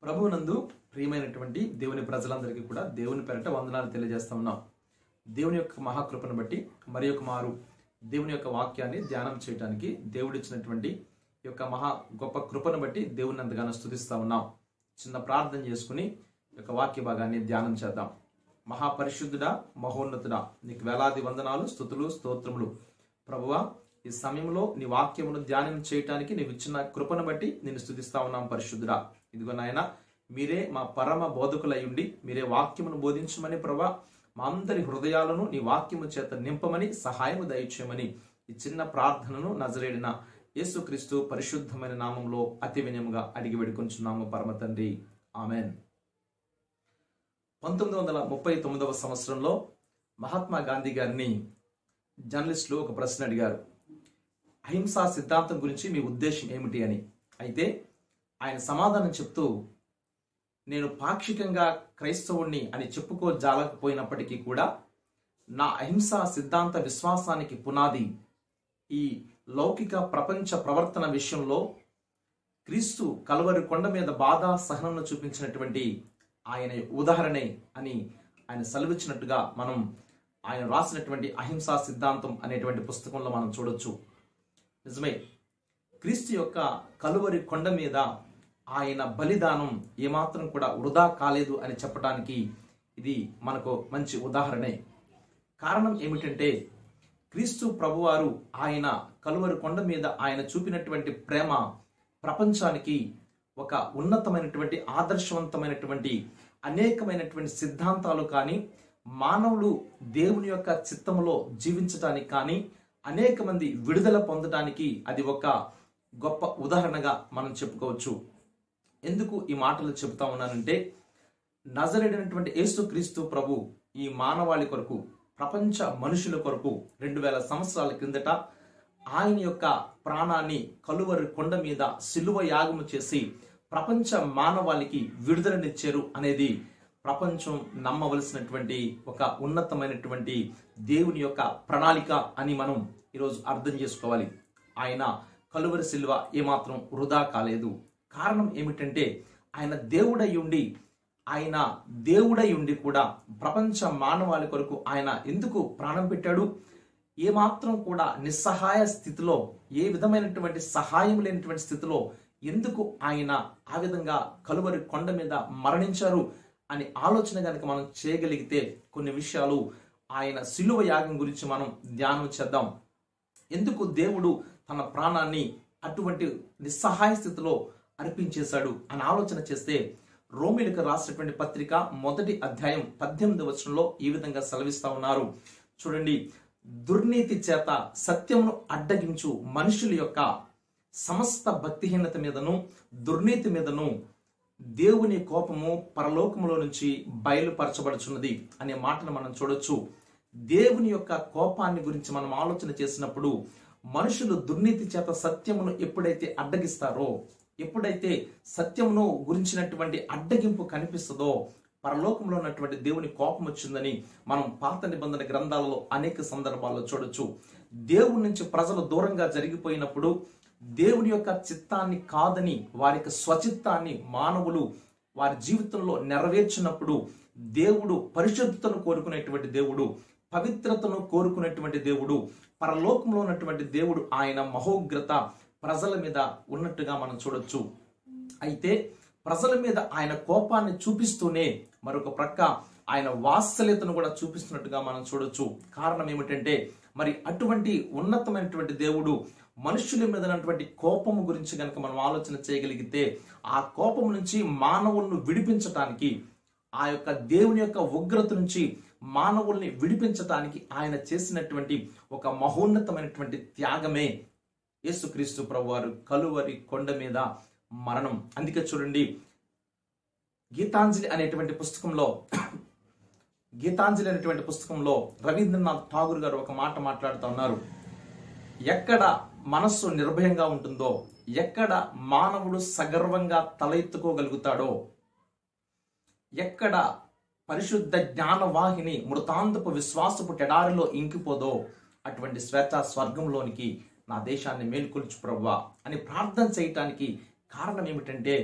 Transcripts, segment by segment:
ప్రభువునందు ప్రియమైనటువంటి దేవుని ప్రజలందరికీ కూడా దేవుని పెరట వందనాలు తెలియజేస్తా ఉన్నాం దేవుని యొక్క మహాకృపను బట్టి మరి ఒక మారు దేవుని యొక్క వాక్యాన్ని ధ్యానం చేయడానికి దేవుడిచ్చినటువంటి ఈ యొక్క మహా గొప్ప కృపను బట్టి దేవుని అంతగానో స్తుతిస్తా ఉన్నాం చిన్న ప్రార్థన చేసుకుని ఈ యొక్క వాక్య భాగాన్ని ధ్యానం చేద్దాం మహాపరిశుద్ధుడా మహోన్నతుడా నీకు వేలాది వందనాలు స్థుతులు స్తోత్రములు ప్రభువా ఈ సమయంలో నీ వాక్యమును ధ్యానం చేయటానికి నీవు ఇచ్చిన కృపను బట్టి నేను స్థుతిస్తా ఉన్నాం పరిశుద్ధుడా ఇదిగో నాయన మీరే మా పరమ బోధకులై ఉండి మీరే వాక్యమును బోధించమని ప్రభా మా అందరి హృదయాలను నీ వాక్యము చేత నింపమని సహాయము దయచేయమని ఈ చిన్న ప్రార్థనను నజరేడిన యేసుక్రీస్తు పరిశుద్ధమైన నామంలో అతి వినయముగా అడిగి వేడుకొంచున్నాము పరమ తండ్రి ఆమెన్ పంతొమ్మిది వందల ముప్పై తొమ్మిదవ సంవత్సరంలో మహాత్మా గాంధీ గారిని జర్నలిస్టులు ఒక ప్రశ్న అడిగారు అహింసా సిద్ధాంతం గురించి మీ ఉద్దేశం ఏమిటి అని అయితే ఆయన సమాధానం చెప్తూ నేను పాక్షికంగా క్రైస్తవుణ్ణి అని చెప్పుకోజాలకపోయినప్పటికీ కూడా నా అహింసా సిద్ధాంత విశ్వాసానికి పునాది ఈ లౌకిక ప్రపంచ ప్రవర్తన విషయంలో క్రీస్తు కలవరి కొండ మీద బాధ సహనంను చూపించినటువంటి ఆయన ఉదాహరణే అని ఆయన సెలవిచ్చినట్టుగా మనం ఆయన రాసినటువంటి అహింసా సిద్ధాంతం అనేటువంటి పుస్తకంలో మనం చూడొచ్చు నిజమే క్రీస్తు యొక్క కలువరి కొండ మీద ఆయన బలిదానం ఏమాత్రం కూడా వృధా కాలేదు అని చెప్పడానికి ఇది మనకు మంచి ఉదాహరణే కారణం ఏమిటంటే క్రీస్తు ప్రభువారు ఆయన కలువరి కొండ మీద ఆయన చూపినటువంటి ప్రేమ ప్రపంచానికి ఒక ఉన్నతమైనటువంటి ఆదర్శవంతమైనటువంటి అనేకమైనటువంటి సిద్ధాంతాలు కానీ మానవులు దేవుని యొక్క చిత్తములో జీవించటానికి కానీ అనేక మంది విడుదల పొందడానికి అది ఒక గొప్ప ఉదాహరణగా మనం చెప్పుకోవచ్చు ఎందుకు ఈ మాటలు చెబుతా ఉన్నానంటే నజరేడినటువంటి యేసుక్రీస్తు ప్రభు ఈ మానవాళి కొరకు ప్రపంచ మనుషుల కొరకు రెండు వేల సంవత్సరాల క్రిందట ఆయన యొక్క ప్రాణాన్ని కలువరి కొండ మీద సిలువ యాగము చేసి ప్రపంచ మానవాళికి విడుదలనిచ్చారు అనేది ప్రపంచం నమ్మవలసినటువంటి ఒక ఉన్నతమైనటువంటి దేవుని యొక్క ప్రణాళిక అని మనం ఈరోజు అర్థం చేసుకోవాలి ఆయన కలువరి సిల్వ ఏమాత్రం వృధా కాలేదు కారణం ఏమిటంటే ఆయన దేవుడై ఉండి ఆయన దేవుడై ఉండి కూడా ప్రపంచ మానవాళి కొరకు ఆయన ఎందుకు ప్రాణం పెట్టాడు ఏమాత్రం కూడా నిస్సహాయ స్థితిలో ఏ విధమైనటువంటి సహాయం లేనటువంటి స్థితిలో ఎందుకు ఆయన ఆ విధంగా కలువరి కొండ మీద మరణించారు అని ఆలోచన కనుక మనం చేయగలిగితే కొన్ని విషయాలు ఆయన సిలువ యాగం గురించి మనం ధ్యానం చేద్దాం ఎందుకు దేవుడు తన ప్రాణాన్ని అటువంటి నిస్సహాయ స్థితిలో అర్పించేశాడు అని ఆలోచన చేస్తే రోమిలకు రాసినటువంటి పత్రిక మొదటి అధ్యాయం పద్దెనిమిది వచనంలో ఈ విధంగా సెలవిస్తా ఉన్నారు చూడండి దుర్నీతి చేత సత్యమును అడ్డగించు మనుషుల యొక్క సమస్త భక్తిహీనత మీదను దుర్నీతి మీదను దేవుని కోపము పరలోకములో నుంచి బయలుపరచబడుచున్నది అనే మాటను మనం చూడొచ్చు దేవుని యొక్క కోపాన్ని గురించి మనం ఆలోచన చేసినప్పుడు మనుషులు దుర్నీతి చేత సత్యమును ఎప్పుడైతే అడ్డగిస్తారో ఎప్పుడైతే సత్యమును గురించినటువంటి అడ్డగింపు కనిపిస్తుందో పరలోకంలో ఉన్నటువంటి దేవుని కోపం వచ్చిందని మనం పాత నిబంధన గ్రంథాలలో అనేక సందర్భాల్లో చూడొచ్చు దేవుడి నుంచి ప్రజలు దూరంగా జరిగిపోయినప్పుడు దేవుని యొక్క చిత్తాన్ని కాదని వారి యొక్క స్వచిత్తాన్ని మానవులు వారి జీవితంలో నెరవేర్చినప్పుడు దేవుడు పరిశుద్ధతను కోరుకునేటువంటి దేవుడు పవిత్రతను కోరుకునేటువంటి దేవుడు పరలోకంలో ఉన్నటువంటి దేవుడు ఆయన మహోగ్రత ప్రజల మీద ఉన్నట్టుగా మనం చూడొచ్చు అయితే ప్రజల మీద ఆయన కోపాన్ని చూపిస్తూనే మరొక ప్రక్క ఆయన వాత్సల్యతను కూడా చూపిస్తున్నట్టుగా మనం చూడొచ్చు కారణం ఏమిటంటే మరి అటువంటి ఉన్నతమైనటువంటి దేవుడు మనుషుల మీద ఉన్నటువంటి కోపము గురించి కనుక మనం ఆలోచన చేయగలిగితే ఆ కోపం నుంచి మానవులను విడిపించటానికి ఆ యొక్క దేవుని యొక్క ఉగ్రత నుంచి మానవుల్ని విడిపించటానికి ఆయన చేసినటువంటి ఒక మహోన్నతమైనటువంటి త్యాగమే యేసుక్రీస్తు ప్రభువారు కలువరి కొండ మీద మరణం అందుకే చూడండి గీతాంజలి అనేటువంటి పుస్తకంలో గీతాంజలి అనేటువంటి పుస్తకంలో రవీంద్రనాథ్ ఠాగూర్ గారు ఒక మాట మాట్లాడుతూ ఉన్నారు ఎక్కడ మనస్సు నిర్భయంగా ఉంటుందో ఎక్కడ మానవుడు సగర్వంగా తల ఎత్తుకోగలుగుతాడో ఎక్కడ పరిశుద్ధ జ్ఞానవాహిని మృతాంతపు విశ్వాసపు టెడారిలో ఇంకిపోదో అటువంటి శ్వేత స్వర్గంలోనికి నా దేశాన్ని మేల్కొల్చు ప్రవ్వా అని ప్రార్థన చేయటానికి కారణం ఏమిటంటే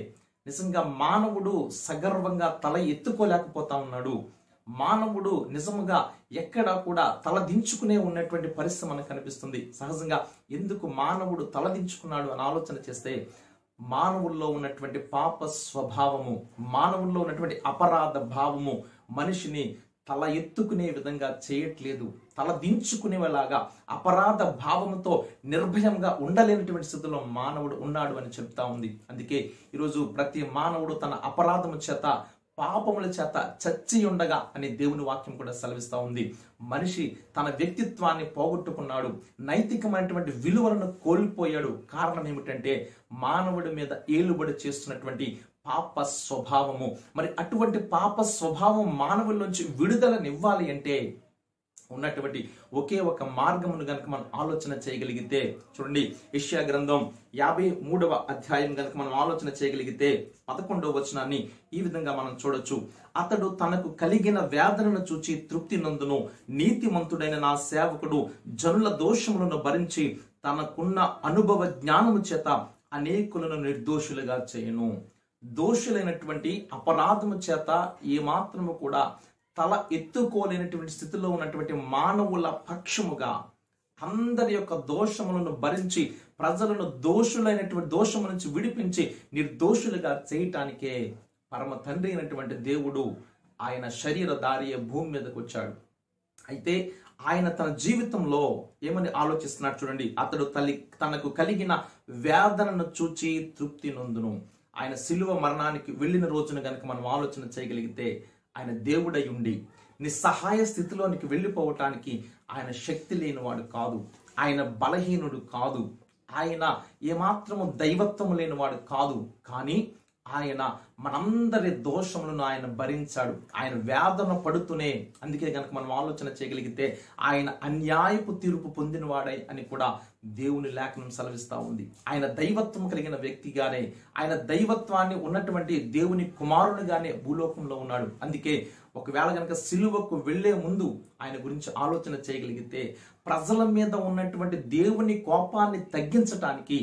నిజంగా మానవుడు సగర్వంగా తల ఎత్తుకోలేకపోతా ఉన్నాడు మానవుడు నిజముగా ఎక్కడ కూడా తలదించుకునే ఉన్నటువంటి పరిస్థితి మనకు కనిపిస్తుంది సహజంగా ఎందుకు మానవుడు తలదించుకున్నాడు అని ఆలోచన చేస్తే మానవుల్లో ఉన్నటువంటి పాప స్వభావము మానవుల్లో ఉన్నటువంటి అపరాధ భావము మనిషిని తల ఎత్తుకునే విధంగా చేయట్లేదు తల దించుకునేలాగా అపరాధ భావంతో నిర్భయంగా ఉండలేనటువంటి స్థితిలో మానవుడు ఉన్నాడు అని చెప్తా ఉంది అందుకే ఈరోజు ప్రతి మానవుడు తన అపరాధము చేత పాపముల చేత చచ్చి ఉండగా అనే దేవుని వాక్యం కూడా సెలవిస్తా ఉంది మనిషి తన వ్యక్తిత్వాన్ని పోగొట్టుకున్నాడు నైతికమైనటువంటి విలువలను కోల్పోయాడు కారణం ఏమిటంటే మానవుడి మీద ఏలుబడి చేస్తున్నటువంటి పాప స్వభావము మరి అటువంటి పాప స్వభావం మానవుల్లోంచి విడుదలనివ్వాలి అంటే ఉన్నటువంటి ఒకే ఒక మార్గమును గనుక మనం ఆలోచన చేయగలిగితే చూడండి యెషయా గ్రంథం యాభై మూడవ అధ్యాయం గనుక మనం ఆలోచన చేయగలిగితే పదకొండవ వచనాన్ని ఈ విధంగా మనం చూడొచ్చు అతడు తనకు కలిగిన వేదనను చూచి తృప్తి నందును నీతిమంతుడైన నా సేవకుడు జనుల దోషములను భరించి తనకున్న అనుభవ జ్ఞానము చేత అనేకులను నిర్దోషులుగా చేయను దోషులైనటువంటి అపరాధము చేత ఏమాత్రము కూడా తల ఎత్తుకోలేనటువంటి స్థితిలో ఉన్నటువంటి మానవుల పక్షముగా అందరి యొక్క దోషములను భరించి ప్రజలను దోషులైనటువంటి దోషము నుంచి విడిపించి నిర్దోషులుగా చేయటానికే పరమ తండ్రి అయినటువంటి దేవుడు ఆయన శరీరధారి భూమి మీదకు వచ్చాడు అయితే ఆయన తన జీవితంలో ఏమని ఆలోచిస్తున్నాడు చూడండి అతడు తల్లి తనకు కలిగిన వేదనను చూచి తృప్తి నొందును ఆయన శిలువ మరణానికి వెళ్ళిన రోజున గనుక మనం ఆలోచన చేయగలిగితే ఆయన దేవుడై ఉండి నిస్సహాయ స్థితిలోనికి వెళ్ళిపోవటానికి ఆయన శక్తి లేనివాడు కాదు ఆయన బలహీనుడు కాదు ఆయన ఏమాత్రము దైవత్వము లేనివాడు కాదు కానీ ఆయన మనందరి దోషములను ఆయన భరించాడు ఆయన వేదన పడుతూనే అందుకే కనుక మనం ఆలోచన చేయగలిగితే ఆయన అన్యాయపు తీర్పు పొందినవాడై అని కూడా దేవుని లేఖనం సెలవిస్తా ఉంది ఆయన దైవత్వం కలిగిన వ్యక్తిగానే ఆయన దైవత్వాన్ని ఉన్నటువంటి దేవుని కుమారునిగానే భూలోకంలో ఉన్నాడు అందుకే ఒకవేళ కనుక సిలువకు వెళ్లే ముందు ఆయన గురించి ఆలోచన చేయగలిగితే ప్రజల మీద ఉన్నటువంటి దేవుని కోపాన్ని తగ్గించటానికి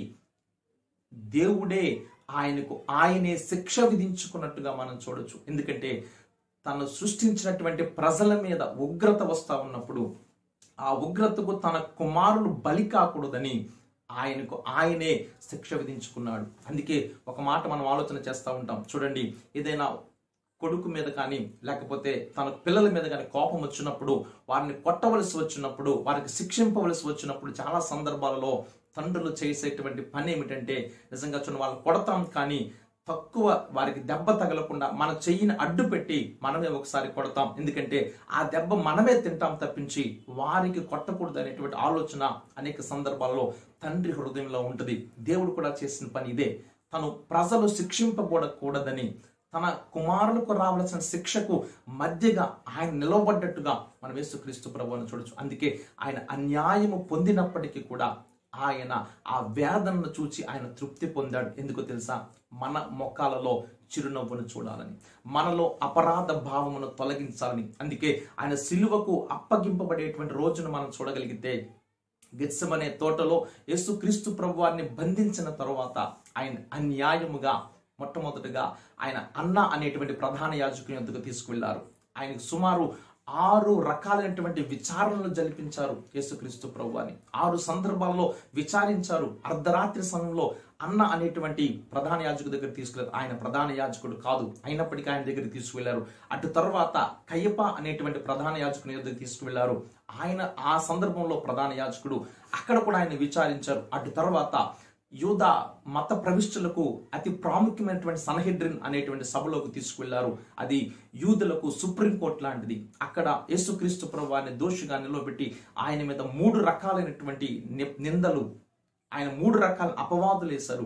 దేవుడే ఆయనకు ఆయనే శిక్ష విధించుకున్నట్టుగా మనం చూడొచ్చు ఎందుకంటే తను సృష్టించినటువంటి ప్రజల మీద ఉగ్రత వస్తా ఉన్నప్పుడు ఆ ఉగ్రతకు తన కుమారులు బలి కాకూడదని ఆయనకు ఆయనే శిక్ష విధించుకున్నాడు అందుకే ఒక మాట మనం ఆలోచన చేస్తూ ఉంటాం చూడండి ఏదైనా కొడుకు మీద కానీ లేకపోతే తన పిల్లల మీద కానీ కోపం వచ్చినప్పుడు వారిని కొట్టవలసి వచ్చినప్పుడు వారికి శిక్షింపవలసి వచ్చినప్పుడు చాలా సందర్భాలలో తండ్రులు చేసేటువంటి పని ఏమిటంటే నిజంగా చూడండి వాళ్ళని కొడతాం కానీ తక్కువ వారికి దెబ్బ తగలకుండా మన చెయ్యిని అడ్డు పెట్టి మనమే ఒకసారి కొడతాం ఎందుకంటే ఆ దెబ్బ మనమే తింటాం తప్పించి వారికి కొట్టకూడదు అనేటువంటి ఆలోచన అనేక సందర్భాల్లో తండ్రి హృదయంలో ఉంటుంది దేవుడు కూడా చేసిన పని ఇదే తను ప్రజలు శిక్షింపకూడకూడదని తన కుమారులకు రావలసిన శిక్షకు మధ్యగా ఆయన నిలవబడ్డట్టుగా మనం యేసుక్రీస్తు ప్రభువుని చూడొచ్చు అందుకే ఆయన అన్యాయము పొందినప్పటికీ కూడా ఆయన ఆ వేదనను చూచి ఆయన తృప్తి పొందాడు ఎందుకో తెలుసా మన మొక్కాలలో చిరునవ్వును చూడాలని మనలో అపరాధ భావమును తొలగించాలని అందుకే ఆయన సిలువకు అప్పగింపబడేటువంటి రోజును మనం చూడగలిగితే గెత్సమనే తోటలో యేసుక్రీస్తు ప్రభువారిని బంధించిన తరువాత ఆయన అన్యాయముగా మొట్టమొదటిగా ఆయన అన్న అనేటువంటి ప్రధాన యాజకుని వద్దకు తీసుకువెళ్లారు ఆయనకు సుమారు ఆరు రకాలైనటువంటి విచారణలు జరిపించారు యేసుక్రీస్తు ప్రభు అని ఆరు సందర్భాల్లో విచారించారు అర్ధరాత్రి సమయంలో అన్న అనేటువంటి ప్రధాన యాజకుడి దగ్గర తీసుకెళ్లారు ఆయన ప్రధాన యాజకుడు కాదు అయినప్పటికీ ఆయన దగ్గరికి తీసుకువెళ్లారు అటు తర్వాత కయ్యప అనేటువంటి ప్రధాన యాజకుని దగ్గర తీసుకువెళ్లారు ఆయన ఆ సందర్భంలో ప్రధాన యాజకుడు అక్కడ కూడా ఆయన విచారించారు అటు తర్వాత యూద మత ప్రవిష్టులకు అతి ప్రాముఖ్యమైనటువంటి సనహెడ్రిన్ అనేటువంటి సభలోకి తీసుకువెళ్లారు అది యూదులకు సుప్రీంకోర్టు లాంటిది అక్కడ యేసుక్రీస్తు ప్రభువాన్ని దోషిగా నిలబెట్టి ఆయన మీద మూడు రకాలైనటువంటి ని- నిందలు ఆయన మూడు రకాల అపవాదులు వేశారు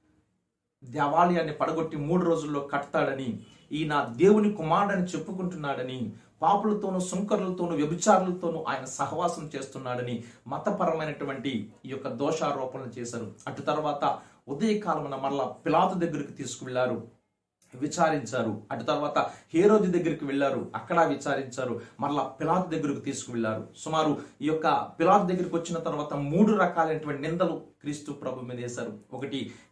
దేవాలయాన్ని పడగొట్టి మూడు రోజుల్లో కడతాడని ఈయన దేవుని కుమారుడని చెప్పుకుంటున్నాడని పాపులతోనూ సుంకరులతోనూ వ్యభిచారులతోనూ ఆయన సహవాసం చేస్తున్నాడని మతపరమైనటువంటి ఈ యొక్క దోషారోపణలు చేశారు అటు తర్వాత ఉదయకాలమున మరలా పిలాతు దగ్గరికి తీసుకువెళ్లారు విచారించారు అటు తర్వాత హేరోది దగ్గరికి వెళ్ళారు అక్కడ విచారించారు మరలా పిలాతు దగ్గరకు తీసుకువెళ్లారు సుమారు ఈ యొక్క పిలాతు దగ్గరికి వచ్చిన తర్వాత మూడు రకాలైనటువంటి నిందలు క్రీస్తు ప్రభు మీద వేశారు ఒకటి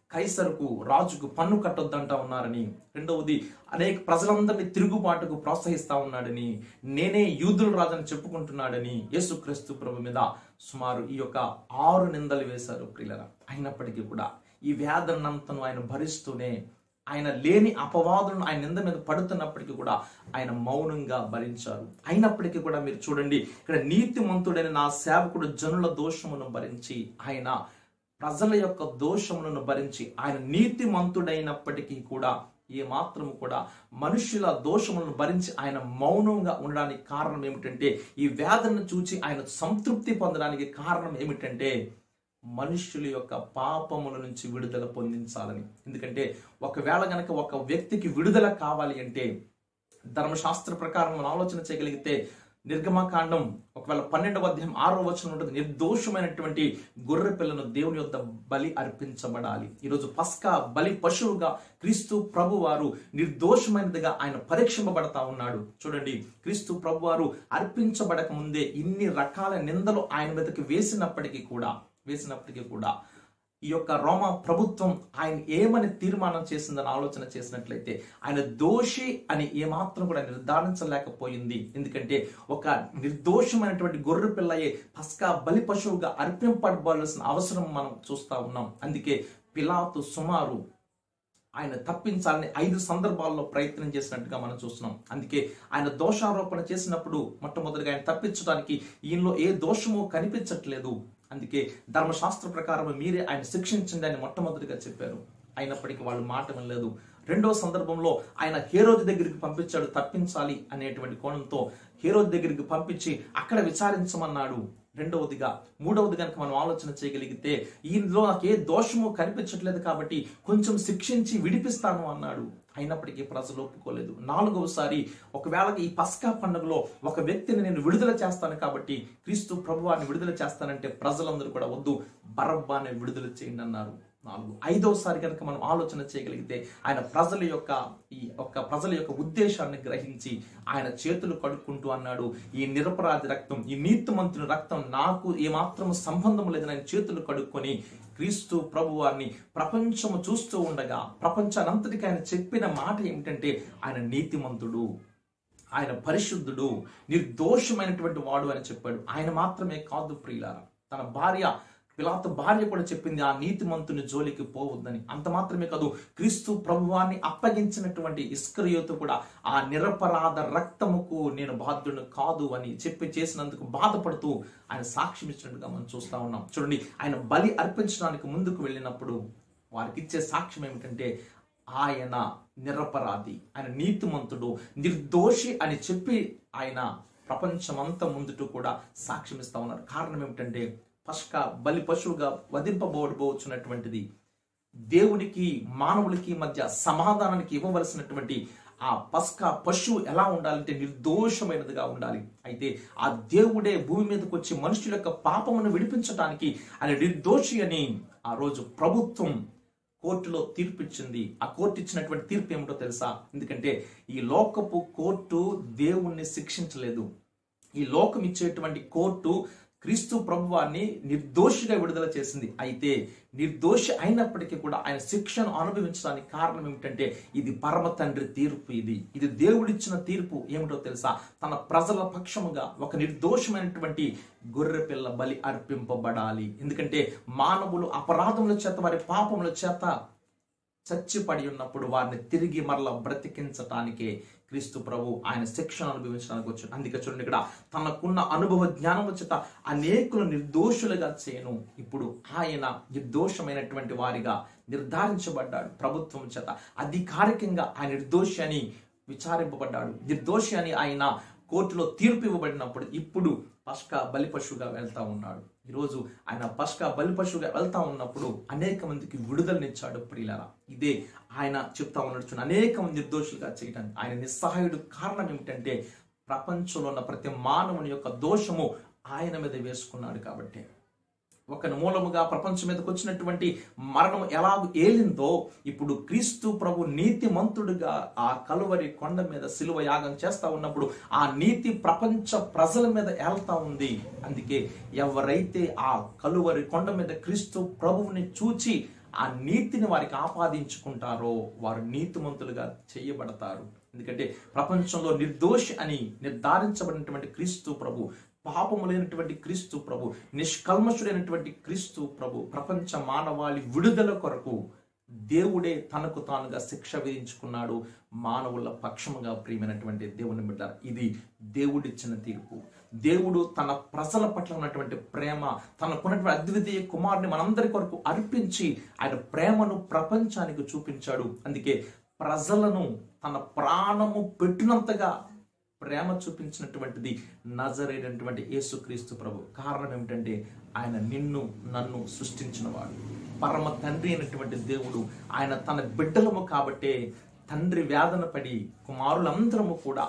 కైసరుకు రాజుకు పన్ను కట్టొద్దంటా ఉన్నారని రెండవది అనేక ప్రజలందరినీ తిరుగుబాటుకు ప్రోత్సహిస్తా ఉన్నాడని నేనే యూదుల రాజని చెప్పుకుంటున్నాడని యేసుక్రీస్తు ప్రభు మీద సుమారు ఈ యొక్క ఆరు నిందలు వేశారు ప్రియులరా అయినప్పటికీ కూడా ఈ వేదనంతను ఆయన భరిస్తూనే ఆయన లేని అపవాదులను ఆయన నింద మీద పడుతున్నప్పటికీ కూడా ఆయన మౌనంగా భరించారు అయినప్పటికీ కూడా మీరు చూడండి ఇక్కడ నీతిమంతుడైన నా సేవకుడు జనుల దోషమును భరించి ఆయన ప్రజల యొక్క దోషములను భరించి ఆయన నీతిమంతుడైనప్పటికీ కూడా ఏ మాత్రము కూడా మనుషుల దోషములను భరించి ఆయన మౌనంగా ఉండడానికి కారణం ఏమిటంటే ఈ వేదనను చూచి ఆయన సంతృప్తి పొందడానికి కారణం ఏమిటంటే మనుష్యుల యొక్క పాపముల నుంచి విడుదల పొందించాలని ఎందుకంటే ఒకవేళ గనక ఒక వ్యక్తికి విడుదల కావాలి అంటే ధర్మశాస్త్ర ప్రకారం మనం ఆలోచన చేయగలిగితే నిర్గమకాండం ఒకవేళ పన్నెండవ అధ్యాయం ఆరో వచనం ఉంటుంది నిర్దోషమైనటువంటి గొర్రె పిల్లను దేవుని యొక్క బలి అర్పించబడాలి ఈరోజు పస్కా బలి పశువుగా క్రీస్తు ప్రభు వారు నిర్దోషమైనదిగా ఆయన పరీక్షింపబడతా ఉన్నాడు చూడండి క్రీస్తు ప్రభు వారు అర్పించబడక ముందే ఇన్ని రకాల నిందలు ఆయన మీదకి వేసినప్పటికీ కూడా వేసినప్పటికీ కూడా ఈ యొక్క రోమా ప్రభుత్వం ఆయన ఏమని తీర్మానం చేసిందని ఆలోచన చేసినట్లయితే ఆయన దోషి అని ఏమాత్రం కూడా నిర్ధారించలేకపోయింది ఎందుకంటే ఒక నిర్దోషమైనటువంటి గొర్రె పిల్లయే పస్కా బలి పశువుగా అర్పింపబడాల్సిన అవసరం మనం చూస్తా ఉన్నాం అందుకే పిలాతు సుమారు ఆయన తప్పించాలని ఐదు సందర్భాల్లో ప్రయత్నం చేసినట్టుగా మనం చూస్తున్నాం అందుకే ఆయన దోషారోపణ చేసినప్పుడు మొట్టమొదటిగా ఆయన తప్పించడానికి ఈయనలో ఏ దోషమో కనిపించట్లేదు అందుకే ధర్మశాస్త్ర ప్రకారం మీరే ఆయన శిక్షించండి అని మొట్టమొదటిగా చెప్పారు అయినప్పటికీ వాళ్ళు మాట వినలేదు రెండో సందర్భంలో ఆయన హేరోది దగ్గరికి పంపించాడు తప్పించాలి అనేటువంటి కోణంతో హేరోది దగ్గరికి పంపించి అక్కడ విచారించమన్నాడు రెండవదిగా మూడవది కనుక మనం ఆలోచన చేయగలిగితే ఈయనలో నాకు ఏ దోషము కనిపించట్లేదు కాబట్టి కొంచెం శిక్షించి విడిపిస్తాను అన్నాడు అయినప్పటికీ ప్రజలు ఒప్పుకోలేదు నాలుగవసారి ఒకవేళ ఈ పస్కా పండుగలో ఒక వ్యక్తిని నేను విడుదల చేస్తాను కాబట్టి క్రీస్తు ప్రభువాన్ని విడుదల చేస్తానంటే ప్రజలందరూ కూడా వద్దు బరబ్బాన్ని విడుదల చేయండి అన్నారు నాలుగు ఐదవసారి కనుక మనం ఆలోచన చేయగలిగితే ఆయన ప్రజల యొక్క ఈ యొక్క ప్రజల యొక్క ఉద్దేశాన్ని గ్రహించి ఆయన చేతులు కడుక్కుంటూ అన్నాడు ఈ నిరపరాధి రక్తం ఈ నీతిమంతుని రక్తం నాకు ఏమాత్రం సంబంధం లేదని ఆయన చేతులు కడుక్కొని క్రీస్తు ప్రభువారిని ప్రపంచము చూస్తూ ఉండగా ప్రపంచానంతటికి ఆయన చెప్పిన మాట ఏమిటంటే ఆయన నీతిమంతుడు ఆయన పరిశుద్ధుడు నిర్దోషమైనటువంటి వాడు అని చెప్పాడు ఆయన మాత్రమే కాదు ప్రియులారా తన భార్య పిలాతు భార్య కూడా చెప్పింది ఆ నీతిమంతుని జోలికి పోవద్దని అంత మాత్రమే కాదు క్రీస్తు ప్రభువాన్ని అప్పగించినటువంటి ఇస్కరియోతు కూడా ఆ నిరపరాధ రక్తముకు నేను బాధ్యుడు కాదు అని చెప్పి చేసినందుకు బాధపడుతూ ఆయన సాక్ష్యం ఇచ్చినట్టుగా మనం చూస్తా ఉన్నాం చూడండి ఆయన బలి అర్పించడానికి ముందుకు వెళ్ళినప్పుడు వారికి ఇచ్చే సాక్ష్యం ఏమిటంటే ఆయన నిరపరాధి ఆయన నీతిమంతుడు నిర్దోషి అని చెప్పి ఆయన ప్రపంచమంతా ముందుట కూడా సాక్ష్యం ఇస్తా ఉన్నారు కారణం ఏమిటంటే పష్క బలి పశువుగా వధింపబోవచ్చున్నటువంటిది దేవునికి మానవులకి మధ్య సమాధానానికి ఇవ్వవలసినటువంటి ఆ పస్కా పశువు ఎలా ఉండాలంటే నిర్దోషమైనదిగా ఉండాలి అయితే ఆ దేవుడే భూమి మీదకి వచ్చి మనుషుల యొక్క పాపమును విడిపించడానికి ఆయన నిర్దోషి అని ఆ రోజు ప్రభుత్వం కోర్టులో తీర్పు ఇచ్చింది ఆ కోర్టు ఇచ్చినటువంటి తీర్పు ఏమిటో తెలుసా ఎందుకంటే ఈ లోకపు కోర్టు దేవుణ్ణి శిక్షించలేదు ఈ లోకం ఇచ్చేటువంటి కోర్టు క్రీస్తు ప్రభువాన్ని నిర్దోషిగా విడుదల చేసింది అయితే నిర్దోషి అయినప్పటికీ కూడా ఆయన శిక్షను అనుభవించడానికి కారణం ఏమిటంటే ఇది పరమ తండ్రి తీర్పు ఇది ఇది దేవుడిచ్చిన తీర్పు ఏమిటో తెలుసా తన ప్రజల పక్షముగా ఒక నిర్దోషమైనటువంటి గొర్రె పిల్ల బలి అర్పింపబడాలి ఎందుకంటే మానవులు అపరాధముల చేత వారి పాపముల చేత చచ్చిపడి ఉన్నప్పుడు వారిని తిరిగి మరల బ్రతికించటానికే క్రీస్తు ప్రభు ఆయన శిక్షను అనుభవించడానికి వచ్చాడు అందుకే చూడండి ఇక్కడ తనకున్న అనుభవ జ్ఞానం చేత అనేకులు నిర్దోషులుగా చేయను ఇప్పుడు ఆయన నిర్దోషమైనటువంటి వారిగా నిర్ధారించబడ్డాడు ప్రభుత్వం చేత అధికారికంగా ఆయన నిర్దోషి అని విచారింపబడ్డాడు నిర్దోషి అని ఆయన కోర్టులో తీర్పు ఇవ్వబడినప్పుడు ఇప్పుడు పష్క బలి పశువుగా వెళ్తా ఉన్నాడు ఈరోజు ఆయన పష్క బలి పశువుగా వెళ్తా ఉన్నప్పుడు అనేక మందికి విడుదలనిచ్చాడు ప్రియులరా ఇదే ఆయన చెప్తా ఉన్నాడు చూడండి అనేక మంది నిర్దోషులుగా చేయడానికి ఆయన నిస్సహాయుడు కారణం ఏమిటంటే ప్రపంచంలో ఉన్న ప్రతి మానవుని యొక్క దోషము ఆయన మీద వేసుకున్నాడు కాబట్టి ఒక మూలముగా ప్రపంచం మీదకి వచ్చినటువంటి మరణం ఎలాగ ఏలిందో ఇప్పుడు క్రీస్తు ప్రభు నీతిమంతుడిగా ఆ కలువరి కొండ మీద సిలువ యాగం చేస్తా ఉన్నప్పుడు ఆ నీతి ప్రపంచ ప్రజల మీద ఏళ్తా ఉంది అందుకే ఎవరైతే ఆ కలువరి కొండ మీద క్రీస్తు ప్రభువుని చూచి ఆ నీతిని వారికి ఆపాదించుకుంటారో వారు నీతిమంతులుగా చేయబడతారు ఎందుకంటే ప్రపంచంలో నిర్దోషి అని నిర్ధారించబడినటువంటి క్రీస్తు ప్రభు పాపము లేనటువంటి క్రీస్తు ప్రభు నిష్కల్మషుడైనటువంటి క్రీస్తు ప్రభు ప్రపంచ మానవాళి విడుదల కొరకు దేవుడే తనకు తానుగా శిక్ష విధించుకున్నాడు మానవుల పక్షముగా ప్రియమైనటువంటి దేవుని బిడ్డ ఇది దేవుడిచ్చిన తీర్పు దేవుడు తన ప్రజల పట్ల ఉన్నటువంటి ప్రేమ తనకున్నటువంటి అద్వితీయ కుమారుని మనందరి కొరకు అర్పించి ఆయన ప్రేమను ప్రపంచానికి చూపించాడు అందుకే ప్రజలను తన ప్రాణము పెట్టినంతగా ప్రేమ చూపించినటువంటిది నజరైనటువంటి యేసుక్రీస్తు ప్రభు కారణం ఏమిటంటే ఆయన నిన్ను నన్ను సృష్టించినవాడు పరమ తండ్రి అయినటువంటి దేవుడు ఆయన తన బిడ్డలము కాబట్టే తండ్రి వేదన పడి కుమారులందరము కూడా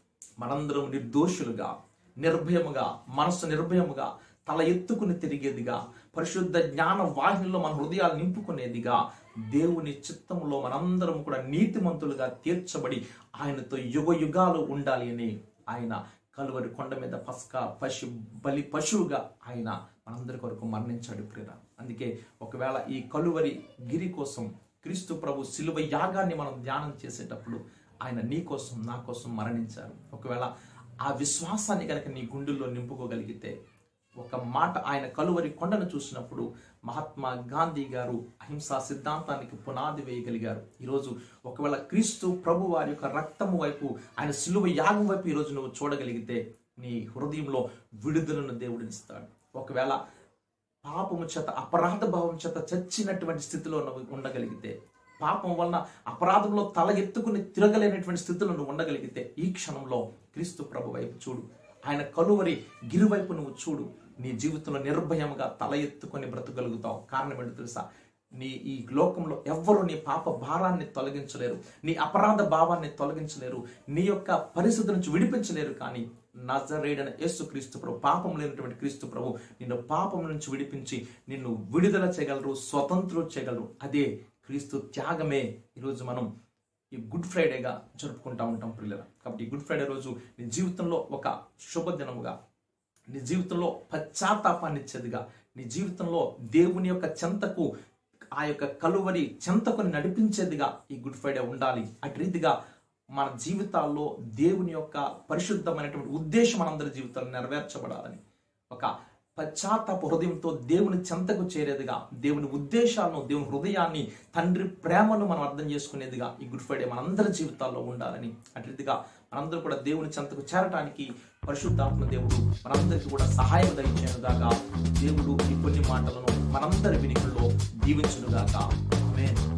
మనందరం నిర్దోషులుగా నిర్భయముగా మనసు నిర్భయముగా తల ఎత్తుకుని తిరిగేదిగా పరిశుద్ధ జ్ఞాన వాహినిలో మన హృదయాలు నింపుకునేదిగా దేవుని చిత్తంలో మనందరం కూడా నీతిమంతులుగా తీర్చబడి ఆయనతో యుగ యుగాలు ఉండాలి అని ఆయన కలువరి కొండ మీద పస్కా పశు బలి పశువుగా ఆయన మనందరి కొరకు మరణించాడు ప్రేర అందుకే ఒకవేళ ఈ కలువరి గిరి కోసం క్రీస్తు ప్రభు శిలువ యాగాన్ని మనం ధ్యానం చేసేటప్పుడు ఆయన నీ కోసం నా కోసం మరణించారు ఒకవేళ ఆ విశ్వాసాన్ని కనుక నీ గుండెల్లో నింపుకోగలిగితే ఒక మాట ఆయన కలువరి కొండను చూసినప్పుడు మహాత్మా గాంధీ గారు అహింసా సిద్ధాంతానికి పునాది వేయగలిగారు ఈరోజు ఒకవేళ క్రీస్తు ప్రభు వారి యొక్క రక్తము వైపు ఆయన సిలువ యాగం వైపు ఈరోజు నువ్వు చూడగలిగితే నీ హృదయంలో విడుదలను దేవుడినిస్తాడు ఒకవేళ పాపము చేత అపరాధ భావం చేత చచ్చినటువంటి స్థితిలో నువ్వు ఉండగలిగితే పాపం వలన అపరాధంలో తల ఎత్తుకుని తిరగలేనటువంటి స్థితిలో నువ్వు ఉండగలిగితే ఈ క్షణంలో క్రీస్తు ప్రభు వైపు చూడు ఆయన కలువరి గిరివైపు నువ్వు చూడు నీ జీవితంలో నిర్భయంగా తల ఎత్తుకొని బ్రతకగలుగుతావు కారణం ఏంటో తెలుసా నీ ఈ లోకంలో ఎవ్వరూ నీ పాప భారాన్ని తొలగించలేరు నీ అపరాధ భావాన్ని తొలగించలేరు నీ యొక్క పరిస్థితి నుంచి విడిపించలేరు కానీ నజరేడన యేసు క్రీస్తు ప్రభు పాపం లేనటువంటి క్రీస్తు ప్రభు నిన్ను పాపం నుంచి విడిపించి నిన్ను విడుదల చేయగలరు స్వతంత్రం చేయగలరు అదే క్రీస్తు త్యాగమే ఈరోజు మనం ఈ గుడ్ ఫ్రైడేగా జరుపుకుంటా ఉంటాం పిల్లల కాబట్టి ఈ గుడ్ ఫ్రైడే రోజు నీ జీవితంలో ఒక శుభదినముగా నీ జీవితంలో పశ్చాత్తాపాన్ని ఇచ్చేదిగా నీ జీవితంలో దేవుని యొక్క చెంతకు ఆ యొక్క కలువరి చెంతకుని నడిపించేదిగా ఈ గుడ్ ఫ్రైడే ఉండాలి అటు రీతిగా మన జీవితాల్లో దేవుని యొక్క పరిశుద్ధమైనటువంటి ఉద్దేశం మనందరి జీవితాల్లో నెరవేర్చబడాలని ఒక పశ్చాత్తాప హృదయంతో దేవుని చెంతకు చేరేదిగా దేవుని ఉద్దేశాలను దేవుని హృదయాన్ని తండ్రి ప్రేమను మనం అర్థం చేసుకునేదిగా ఈ గుడ్ ఫ్రైడే మనందరి జీవితాల్లో ఉండాలని అటు రీతిగా మనందరూ కూడా దేవుని చెంతకు చేరటానికి పరిశుద్ధాత్మ దేవుడు మనందరికీ కూడా సహాయం దయచేయనుగాక దేవుడు ఈ కొన్ని మాటలను మనందరి వినికుల్లో దీవించునుగాక ఆమేన్